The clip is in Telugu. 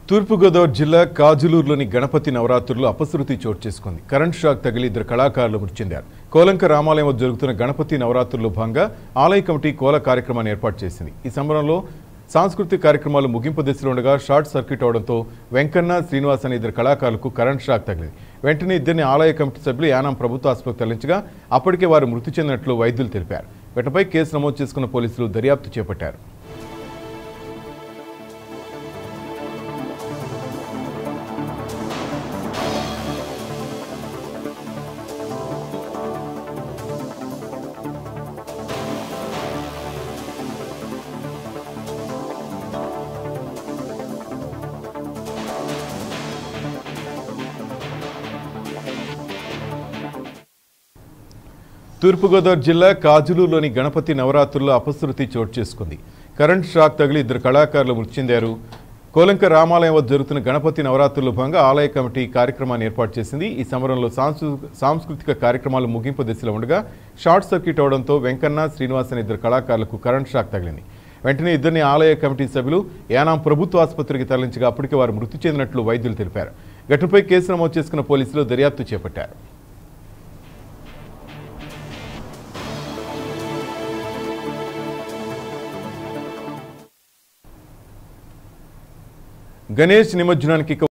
తూర్పుగోదావరి జిల్లా కాజులూరులోని గణపతి నవరాత్రుల్లో అపశృతి చోటు చేసుకుంది కరెంట్ షాక్ తగిలి ఇద్దరు కళాకారులు మృతి చెందారు కోలంక రామాలయం వద్ద జరుగుతున్న గణపతి నవరాత్రుల్లో భాగంగా ఆలయ కమిటీ కోల కార్యక్రమాన్ని ఏర్పాటు చేసింది ఈ సమరంలో సాంస్కృతిక కార్యక్రమాలు ముగింపు దశలో ఉండగా షార్ట్ సర్క్యూట్ అవడంతో వెంకన్న శ్రీనివాస్ అనే ఇద్దరు కళాకారులకు కరెంట్ షాక్ తగిలింది వెంటనే ఇద్దరిని ఆలయ కమిటీ సభ్యులు యానాం ప్రభుత్వ ఆసుపత్రికి తరలించగా అప్పటికే వారు మృతి చెందినట్లు వైద్యులు తెలిపారు వీటిపై కేసు నమోదు చేసుకున్న పోలీసులు దర్యాప్తు చేపట్టారు తూర్పుగోదావరి జిల్లా కాజులూరులోని గణపతి నవరాత్రుల్లో అపశృతి చోటు చేసుకుంది కరెంట్ షాక్ తగిలి ఇద్దరు కళాకారులు మృతి చెందారు కోలంక రామాలయం వద్ద జరుగుతున్న గణపతి నవరాత్రుల్లో భాగంగా ఆలయ కమిటీ కార్యక్రమాన్ని ఏర్పాటు చేసింది ఈ సమరంలో సాంస్కృ- సాంస్కృతిక కార్యక్రమాలు ముగింపు దశలో ఉండగా షార్ట్ సర్క్యూట్ అవడంతో వెంకన్న శ్రీనివాస్ అనే ఇద్దరు కళాకారులకు కరెంట్ షాక్ తగిలింది వెంటనే ఇద్దరిని ఆలయ కమిటీ సభ్యులు యానాం ప్రభుత్వ ఆసుపత్రికి తరలించగా అప్పటికే వారు మృతి చెందినట్లు వైద్యులు తెలిపారు ఘటనపై కేసు నమోదు చేసుకున్న పోలీసులు దర్యాప్తు చేపట్టారు గణేష్ నిమజ్జనానికి ఇక